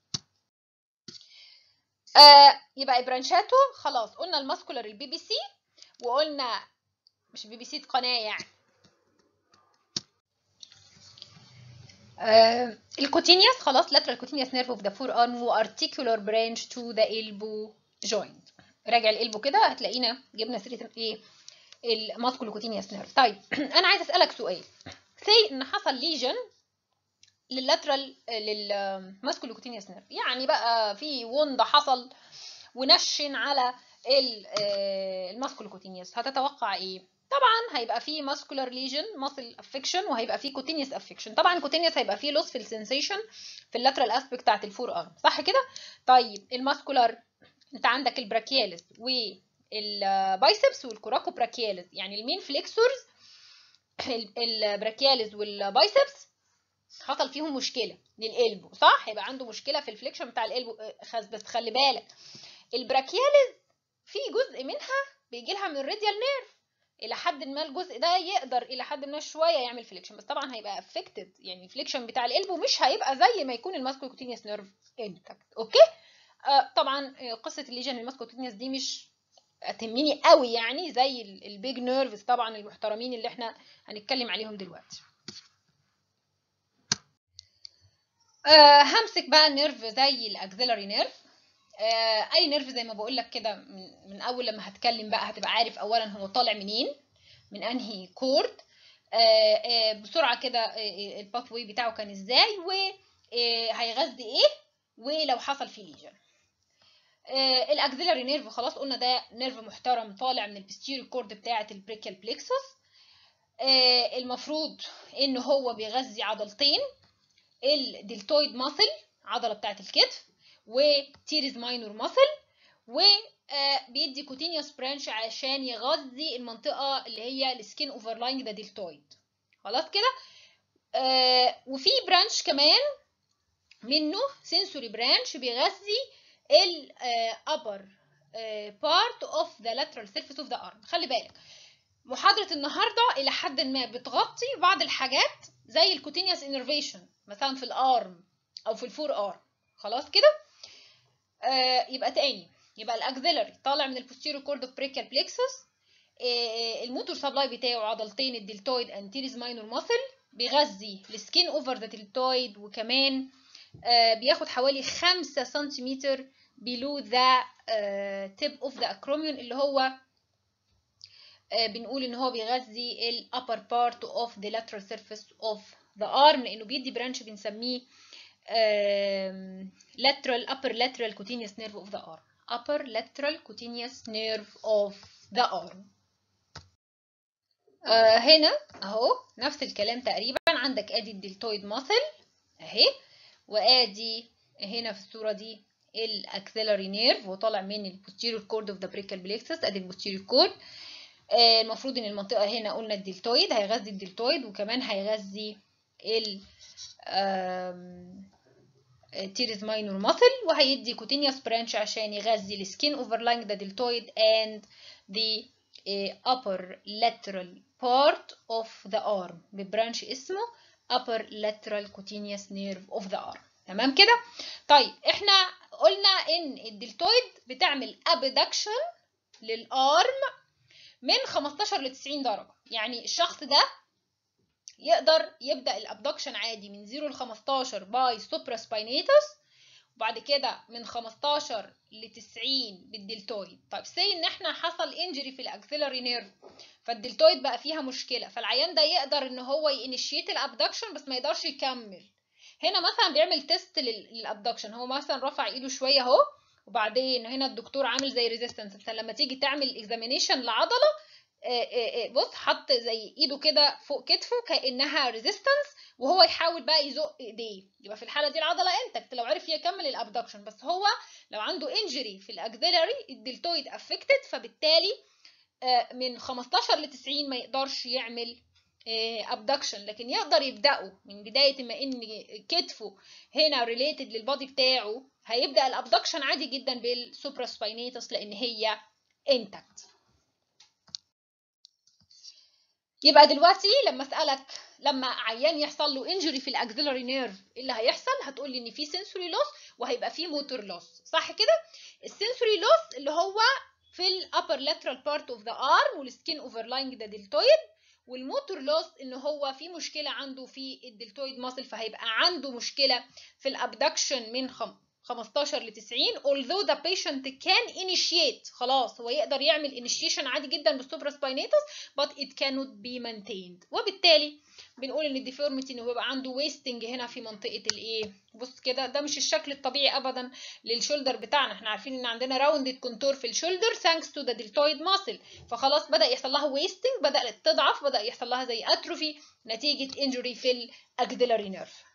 آه يبقى برانشاته خلاص قلنا الماسكولار البي بي سي وقلنا مش بي بي سي قناه يعني آه الكوتينيوس خلاص lateral cutaneous nerve of the forearm و articular branch to the elbow joint راجع القلبه كده هتلاقينا جبنا سيره ايه الماسكولوكوتينيوس نيرف طيب انا عايز اسالك سؤال سي ان حصل ليجن لللاترال للماسكولوكوتينيوس نيرف يعني بقى في وند حصل ونشن على الماسكولوكوتينيوس هتتوقع ايه طبعا هيبقى فيه ماسكولار ليجن ماسل افكشن وهيبقى فيه كوتينيوس افكشن طبعا كوتينيوس هيبقى فيه لوس في السنسيشن في اللاترال اسبكت بتاعت الفور ارم صح كده طيب الماسكولار انت عندك البراكياليس والبايسبس والكوراكو براكياليس يعني المين فليكسورز البراكياليس والبايسبس حصل فيهم مشكله للقلب صح يبقى عنده مشكله في الفليكشن بتاع القلب بس خلي بالك البراكياليس في جزء منها بيجي لها من الراديال نيرف الى حد ما الجزء ده يقدر الى حد ما شويه يعمل فليكشن بس طبعا هيبقى افكتد يعني الفليكشن بتاع القلب ومش هيبقى زي ما يكون الماسكوكوتينيوس نيرف انتكت اوكي آه طبعا قصه الليجن الماسكوتينيوس دي مش تهمني قوي يعني زي البيج نيرفز طبعا المحترمين اللي احنا هنتكلم عليهم دلوقتي آه همسك بقى نيرف زي الاكسلري نيرف آه اي نيرف زي ما بقول لك كده من, من اول لما هتكلم بقى هتبقى عارف اولا هو طالع منين من انهي كورد آه آه بسرعه كده آه الباث واي بتاعه كان ازاي وهيغذي ايه ولو حصل فيه ليجن آه الاكزيلاري نيرف خلاص قلنا ده نيرف محترم طالع من البستيريو كورد بتاعه البريكال بليكسس آه المفروض ان هو بيغذي عضلتين الدلتويد ماسل عضله بتاعه الكتف وتيريز ماينور ماسل وبيدي كوتينيوس برانش عشان يغذي المنطقه اللي هي السكين اوفرلاينج ده دلتويد خلاص كده آه وفي برانش كمان منه سنسوري برانش بيغذي ال upper part of the lateral surface of the arm خلي بالك محاضرة النهاردة إلى حد ما بتغطي بعض الحاجات زي الكوتينيوس انرفيشن مثلا في الارم أو في الفور ارم خلاص كده آه يبقى تاني يبقى الاكزيلري طالع من البوستيريو كورد اوف بريكال بليكسس آه الموتور سبلاي بتاعه عضلتين الدلتويد انتيريز ماينور ماسل بيغذي السكين اوفر ذا دلتويد وكمان آه بياخد حوالي 5 سنتيمتر below the uh, tip of the acromion اللي هو uh, بنقول ان هو بيغذي ال upper part of the lateral surface of the arm لانه بيدي برانش بنسميه uh, lateral upper lateral cutaneous nerve of the arm upper lateral cutaneous nerve of the arm uh, هنا اهو نفس الكلام تقريبا عندك ادي الدلتويد ماسل اهي وادي هنا في الصوره دي الاكسلري نيرف وطالع من البوستيريور كورد اوف ذا بريكال بليكسس ادي البوستيريور كورد آه المفروض ان المنطقه هنا قلنا الدلتويد هيغذي الدلتويد وكمان هيغذي ال تيريز ماينور ماسل وهيدي كوتينيوس برانش عشان يغذي السكين اوفرلاينج ذا دلتويد اند ذا upper lateral part of the arm ببرانش اسمه upper lateral cutaneous nerve of the arm تمام كده طيب احنا قلنا ان الدلتويد بتعمل abduction للارم من 15 ل 90 درجه يعني الشخص ده يقدر يبدا الابدكشن عادي من 0 ل 15 باي سوبرا سباينيتس وبعد كده من 15 ل 90 بالدلتويد طيب سي ان احنا حصل انجري في الاكسلري نيرف فالدلتويد بقى فيها مشكله فالعيان ده يقدر ان هو ينشيت الابدكشن بس ما يقدرش يكمل هنا مثلا بيعمل تيست للابدكشن هو مثلا رفع ايده شويه اهو وبعدين هنا الدكتور عامل زي ريزيستنس انت لما تيجي تعمل اكزامينيشن لعضله بص حط زي ايده كده فوق كتفه كانها ريزيستنس وهو يحاول بقى يزق ايديه يبقى في الحاله دي العضله انتكت لو عرف يكمل الابدكشن بس هو لو عنده انجري في الاكزيلري الدلتويد افكتد فبالتالي من 15 ل 90 ما يقدرش يعمل ابدكشن لكن يقدر يبداه من بدايه ما ان كتفه هنا ريليتد للبادي بتاعه هيبدا الابدكشن عادي جدا بالسوبرا سباينيتس لان هي انتكت يبقى دلوقتي لما اسالك لما عيان يحصل له انجري في الاكسلري نيرف ايه اللي هيحصل هتقول لي ان في سنسوري لوس وهيبقى في موتور لوس صح كده السنسوري لوس اللي هو في الابر لاترال بارت اوف ذا ارم والسكين اوفرلاينج ذا دلتويد والموتور لوس ان هو في مشكله عنده في الدلتويد ماسل فهيبقى عنده مشكله في الابدكشن من خم 15 ل 90 although the patient can initiate خلاص هو يقدر يعمل initiation عادي جدا بالسوبرا سباينيتس but it cannot be maintained وبالتالي بنقول ان الديفورميتي انه بيبقى عنده ويستنج هنا في منطقه الايه بص كده ده مش الشكل الطبيعي ابدا للشولدر بتاعنا احنا عارفين ان عندنا راوندد كونتور في الشولدر ثانكس تو ذا دلتويد ماسل فخلاص بدا يحصل لها ويستنج بدات تضعف بدا يحصل لها زي اتروفي نتيجه انجري في الاكسلري نيرف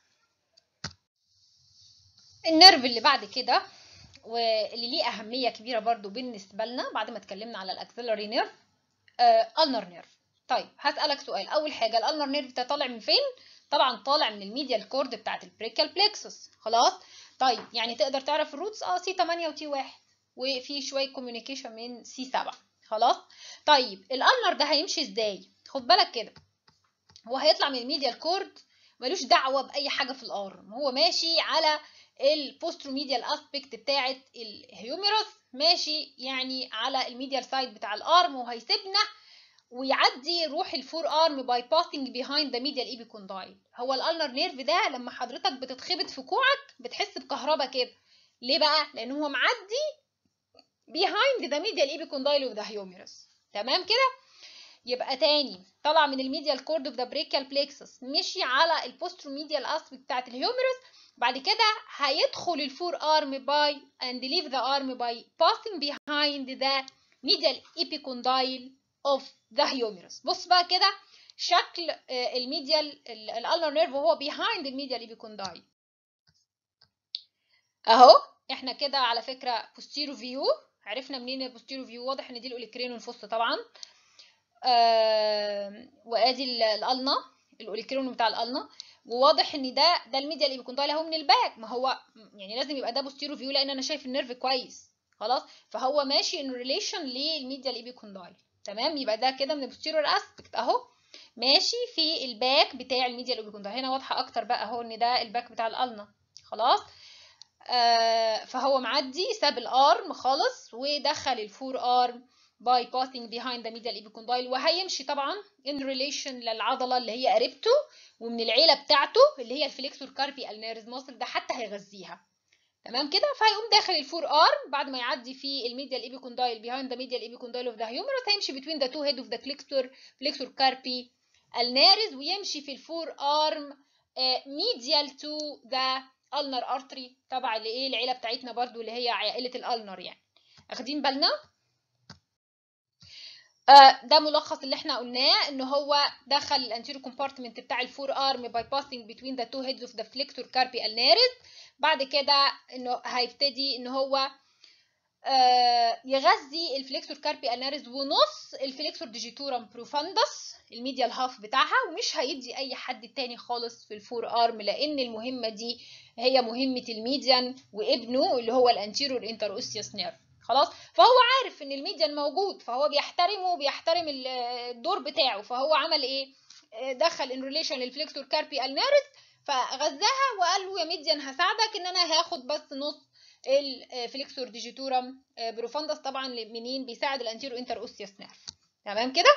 النيرف اللي بعد كده واللي ليه أهمية كبيرة برضو بالنسبة لنا بعد ما اتكلمنا على الأكسلري نيرف ألنر نيرف طيب هسألك سؤال أول حاجة الألنر نيرف ده طالع من فين؟ طبعا طالع من الميديال كورد بتاعت البريكال بلكسس خلاص طيب يعني تقدر تعرف الروتس اه سي 8 وتي 1 وفي شوية كوميونيكيشن من سي 7 خلاص طيب الألنر ده هيمشي ازاي؟ خد بالك كده هو هيطلع من الميديال كورد ملوش دعوة بأي حاجة في الأرم هو ماشي على البوستروميديال اسبكت بتاعه الهيوميروس ماشي يعني على الميديال سايد بتاع الارم وهيسيبنا ويعدي يروح الفور ارم باي باسنج بيهايند ذا ميديال ايبيكوندايل هو الالنر نيرف ده لما حضرتك بتتخبط في كوعك بتحس بكهربا كده ليه بقى لان هو معدي بيهايند ذا ميديال ايبيكوندايل اوف ذا هيوميروس تمام كده يبقى تاني طلع من الميديال كورد اوف ذا بريكيال بليكسس مشي على البوستروميديال اسبكت بتاعت الهيومرس بعد كده هيدخل الفور ارم باي and leave the arm by passing behind the medial epicondyle of the humerus بص بقى كده شكل الميديال الالنر نيرف وهو behind الميديال epicondyle اهو احنا كده على فكره posterior view عرفنا منين البوستيرو فيو واضح ان دي الاوليكرين والفص طبعا آه وادي الالنا الاوليكرين بتاع الالنا وواضح ان ده ده الميديال ايبيكوندايل اهو من الباك ما هو يعني لازم يبقى ده بوستيرو فيو لان انا شايف النيرف كويس خلاص فهو ماشي ان ريليشن للميديال ايبيكوندايل تمام يبقى ده كده من البوستيرور اسبكت اهو ماشي في الباك بتاع الميديال ايبيكوندايل هنا واضحه اكتر بقى اهو ان ده الباك بتاع الالنا خلاص آه فهو معدي ساب الارم خالص ودخل الفور ارم باي passing behind the medial epicondyle وهيمشي طبعا in relation للعضله اللي هي قريبته ومن العيله بتاعته اللي هي الفليكسور كاربي النيرز ماسل ده حتى هيغذيها تمام كده فهيقوم داخل الفور ارم بعد ما يعدي في الميديال ايبيكوندايل behind the medial epicondyle of the humerus هيمشي between the two head of the flexor flexor carpi النارز ويمشي في الفور ارم medial to the ulnar artery تبع لايه العيله بتاعتنا برضو اللي هي عائله الالنر يعني اخدين بالنا آه ده ملخص اللي احنا قلناه ان هو دخل الانتيرو كومبارتمنت بتاع الفور ارم باي باسنج بتوين ذا تو هيدز اوف ذا فليكتور كاربي النارس بعد كده انه هيبتدي ان هو آه يغذي الفليكتور كاربي النارس ونص الفليكتور ديجيتورم بروفاندس الميديال هاف بتاعها ومش هيدي اي حد تاني خالص في الفور ارم لان المهمه دي هي مهمه الميديان وابنه اللي هو الانتيرور انتروسيوس نيرف خلاص فهو عارف ان الميديان موجود فهو بيحترمه وبيحترم الدور بتاعه فهو عمل ايه دخل ان ريليشن للفليكتور كاربي النارس فغذاها وقال له يا ميديان هساعدك ان انا هاخد بس نص الفليكسور ديجيتورم بروفاندس طبعا منين بيساعد الانتيرو انتر اوسيوس نيرف تمام كده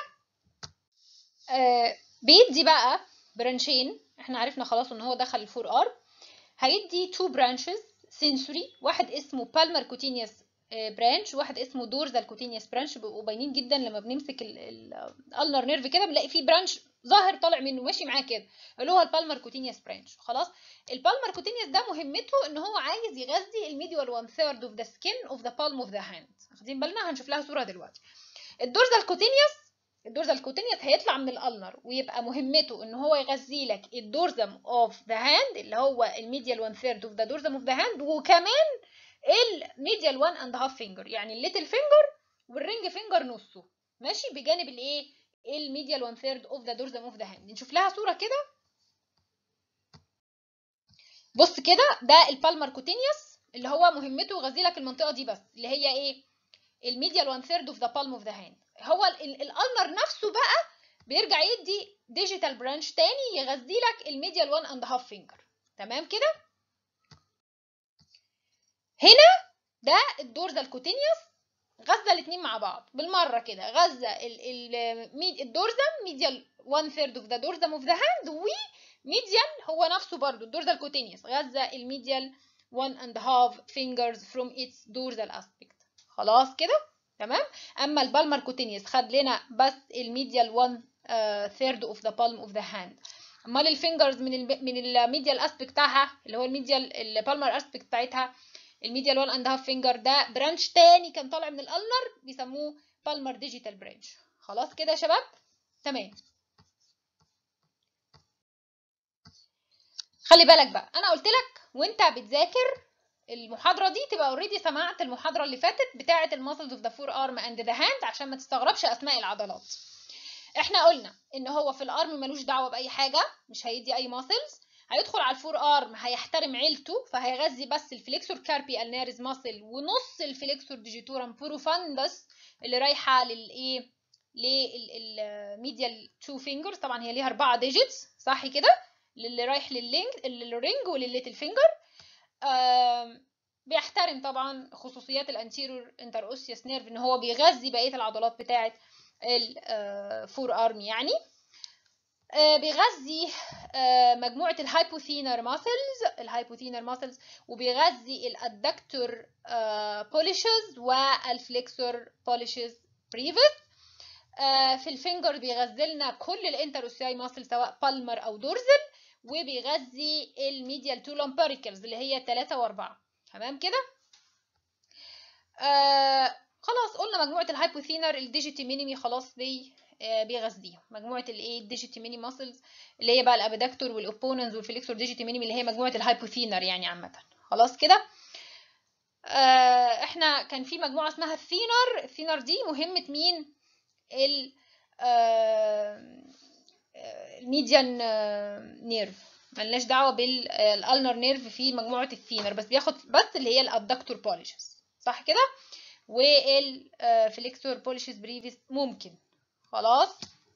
آه بيدي بقى برانشين احنا عرفنا خلاص ان هو دخل الفور ار هيدي تو برانشز سنسوري واحد اسمه بالمر كوتينيوس برانش واحد اسمه دورزال كوتينيوس برانش بيبقوا باينين جدا لما بنمسك الالنر نيرف كده بنلاقي فيه برانش ظاهر طالع منه ماشي معاه كده اللي هو البالمر كوتينيوس برانش خلاص البالمر كوتينيوس ده مهمته ان هو عايز يغذي الميديال 1 ثيرد اوف ذا سكين اوف ذا بالم اوف ذا هاند واخدين بالنا هنشوف لها صوره دلوقتي الدورزال كوتينيوس الدورزال كوتينيوس هيطلع من الالنر ويبقى مهمته ان هو يغذي لك الدورزم اوف ذا هاند اللي هو الميديال 1 ثيرد اوف ذا دورزم اوف ذا هاند وكمان الميديال 1 اند هاف فينجر يعني الليتل فينجر والرينج فينجر نصه ماشي بجانب الايه الميديال 1 ثيرد اوف ذا دورزم اوف ذا هاند نشوف لها صوره كده بص كده ده البالمر كوتينيوس اللي هو مهمته يغذي لك المنطقه دي بس اللي هي ايه الميديال 1 ثيرد اوف ذا بالم اوف ذا هاند هو الالنر نفسه بقى بيرجع يدي ديجيتال برانش تاني يغذي لك الميديال 1 اند هاف فينجر تمام كده هنا ده الدورزال كوتينيوس غذى الاثنين مع بعض بالمره كده غذى الدورزم ميديال 1 ثيرد اوف ذا دورزم اوف ذا هاند وميديال هو نفسه برضو الدورزال كوتينيوس غذى الميديال 1 and half fingers from its dorsal aspect خلاص كده تمام اما البالمر كوتينيوس خد لنا بس الميديال 1 ثيرد اوف ذا بالم اوف ذا هاند امال الفينجرز من ال من الميديال اسبكت بتاعها اللي هو الميديال البالمر اسبكت بتاعتها الميديال 1 اند هاف فينجر ده برانش تاني كان طالع من الالنر بيسموه بالمر ديجيتال برانش خلاص كده يا شباب تمام خلي بالك بقى انا قلت لك وانت بتذاكر المحاضره دي تبقى اوريدي سمعت المحاضره اللي فاتت بتاعه الماسلز اوف ذا فور ارم اند ذا هاند عشان ما تستغربش اسماء العضلات احنا قلنا ان هو في الارم ملوش دعوه باي حاجه مش هيدي اي ماسلز هيدخل على الفور ارم هيحترم عيلته فهيغذي بس الفليكسور كاربي النارز ماسل ونص الفليكسور ديجيتورم بروفاندس اللي رايحه للايه للميديال تو فينجرز طبعا هي ليها اربعه ديجيتس صح كده للي رايح لللينج للرينج وللليتل فينجر بيحترم طبعا خصوصيات الانتيرور انتر اوسيوس نيرف ان هو بيغذي بقيه العضلات بتاعه الفور ارم يعني بيغذي مجموعه الهايبوثينر ماسلز الهايبوثينر ماسلز وبيغذي الادكتور بوليشز والفليكسور بوليشز بريفس آه في الفينجر بيغذي لنا كل الانتر اوسياي ماسل سواء بالمر او دورزل وبيغذي الميديال تو لامبريكلز اللي هي 3 و4 تمام كده آه خلاص قلنا مجموعه الهايبوثينر الديجيتي مينيمي خلاص بي آه بيغذيهم مجموعه الايه الديجيتي ميني ماسلز اللي هي بقى الابيدكتور والاوبوننز والفليكسور ديجيتي مينيمي اللي هي مجموعه الهايبوثينر يعني عامه خلاص كده آه احنا كان في مجموعه اسمها الثينر الثينر دي مهمه مين ال آه الميديان نيرف ملناش دعوه بالالنر نيرف في مجموعه الثينر بس بياخد بس اللي هي الابدكتور بوليشز صح كده والفليكسور بوليشز بريفيس ممكن خلاص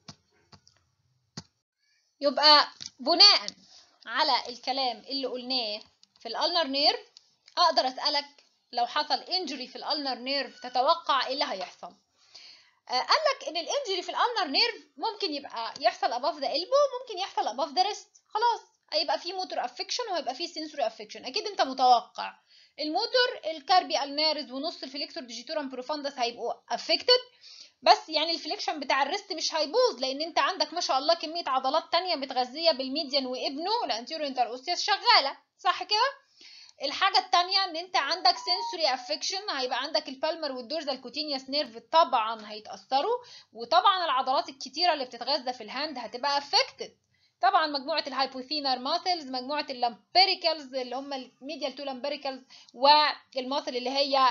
يبقى بناء على الكلام اللي قلناه في الالنر نيرف اقدر اسالك لو حصل انجري في الالنر نيرف تتوقع ايه اللي هيحصل قال لك ان الانجري في الالنر نيرف ممكن يبقى يحصل اباف ذا البو ممكن يحصل اباف ذا ريست خلاص هيبقى في موتور افكشن وهيبقى في سنسوري افكشن اكيد انت متوقع الموتور الكاربي النارز ونص الفليكسور ديجيتورم بروفاندس هيبقوا افكتد بس يعني الفليكشن بتاع الريست مش هيبوظ لان انت عندك ما شاء الله كميه عضلات تانية متغذيه بالميديان وابنه الانتيرو انتر اوستيوس شغاله صح كده الحاجة التانية ان انت عندك sensory affection هيبقى عندك البالمر والدورزال كوتينيوس نيرف طبعا هيتأثروا وطبعا العضلات الكتيرة اللي بتتغذى في الهاند هتبقى affected طبعا مجموعة الهايبوثينر ماسلز مجموعة اللامبريكلز اللي هم الميديال تو لامبريكلز والماسل اللي هي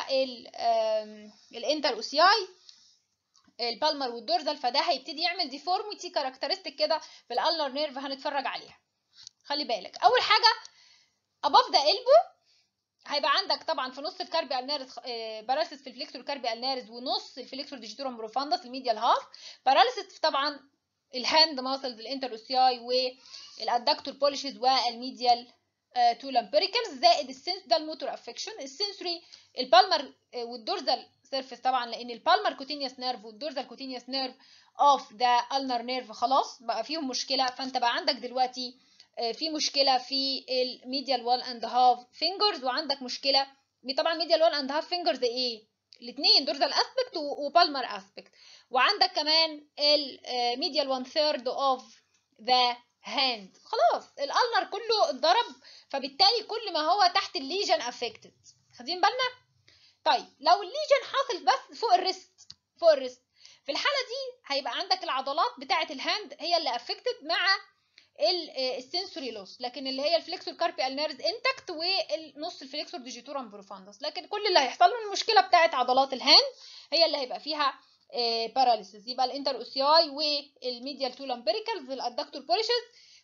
الانتر اوسياي البالمر والدورزال فده هيبتدي يعمل ديفورميتي كاركترستيك كده في الالنر نيرف هنتفرج عليها خلي بالك اول حاجة above the elbow هيبقى عندك طبعا في نص الكاربي النارس باراليسيس في الفليكسور كاربي النارس ونص الفليكسور ديجيتورم بروفاندس الميديال هاف باراليسيس طبعا الهاند ماسلز الانتر اوسياي والادكتور بوليشز والميديال تو لامبريكلز زائد السنس ده الموتور افكشن السنسوري البالمر والدورزال سيرفيس طبعا لان البالمر كوتينيوس نيرف والدورزال كوتينيوس نيرف اوف ذا النر نيرف خلاص بقى فيهم مشكله فانت بقى عندك دلوقتي في مشكله في الميديال وال اند هاف فينجرز وعندك مشكله طبعا ميديال وال اند هاف فينجرز ايه الاثنين دورزال اسبكت وبالمر اسبكت وعندك كمان الميديال 1 ثيرد اوف ذا هاند خلاص الالنر كله اتضرب فبالتالي كل ما هو تحت الليجن افكتد خدين بالنا طيب لو الليجن حاصل بس فوق الريست فوق الريست في الحاله دي هيبقى عندك العضلات بتاعه الهاند هي اللي افكتد مع السنسوري لوس لكن اللي هي الفليكسور كاربي النيرز انتكت والنص الفليكسور ديجيتورم بروفاندس لكن كل اللي هيحصل له المشكله بتاعه عضلات الهاند هي اللي هيبقى فيها باراليسيس يبقى الانتر اوسياي والميديال تو لامبريكلز الادكتور بوليشز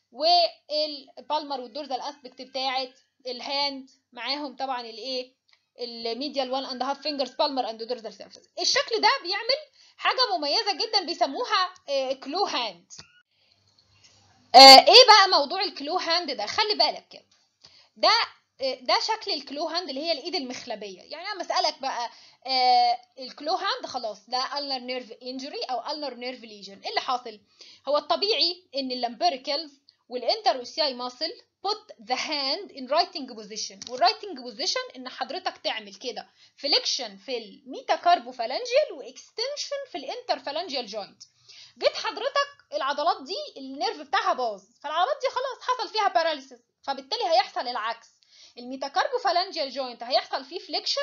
والبالمر والدورزال اسبكت بتاعه الهاند معاهم طبعا الايه الميديال 1 اند هاف فينجرز بالمر اند دورزال سيرفيس الشكل ده بيعمل حاجه مميزه جدا بيسموها كلو هاند آه ايه بقى موضوع الكلو هاند ده خلي بالك كده ده آه ده شكل الكلو هاند اللي هي الايد المخلبيه يعني انا بسالك بقى آه الكلو هاند خلاص ده النر نيرف انجري او النر نيرف ليجن ايه اللي حاصل هو الطبيعي ان اللامبريكلز والانتر اوسياي ماسل put the hand in writing position والرايتنج بوزيشن ان حضرتك تعمل كده فليكشن في الميتاكاربوفالانجيال واكستنشن في الانترفالانجيال جوينت جيت حضرتك العضلات دي النيرف بتاعها باظ فالعضلات دي خلاص حصل فيها باراليسيس فبالتالي هيحصل العكس الميتاكاربوفالانجيال جوينت هيحصل فيه فليكشن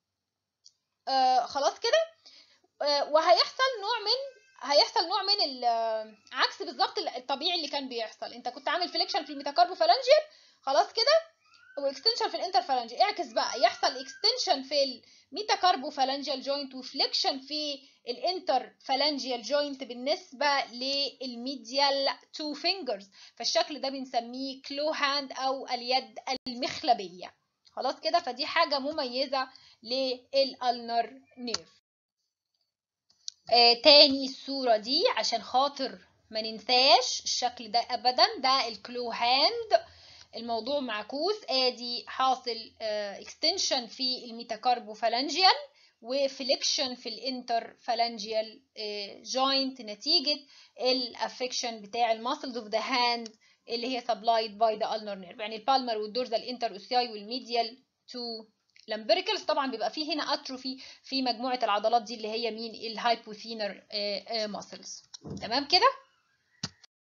آه خلاص كده آه وهيحصل نوع من هيحصل نوع من العكس بالظبط الطبيعي اللي كان بيحصل انت كنت عامل فليكشن في الميتاكاربوفالانجيال خلاص كده واكستنشن في الانترفالانجيال اعكس بقى يحصل اكستنشن في الميتاكاربوفالانجيال جوينت وفليكشن في الانترفالانجيال جوينت بالنسبه للميديال تو فينجرز فالشكل ده بنسميه كلو هاند او اليد المخلبيه خلاص كده فدي حاجه مميزه للالنر نيرف آه تاني الصورة دي عشان خاطر ما ننساش الشكل ده ابدا ده الكلو هاند الموضوع معكوس ادي حاصل اكستنشن آه في الميتاكاربوفالانجيال وفليكشن في الانتر فالانجيال جوينت نتيجة الافكشن بتاع الماسلز اوف ذا هاند اللي هي سبلايد باي ذا ulnar nerve يعني البالمر والدورزال انتر اوسياي والميديال تو لامبريكلز طبعا بيبقى فيه هنا اتروفي في مجموعه العضلات دي اللي هي مين الهايبوثينر ماسلز تمام كده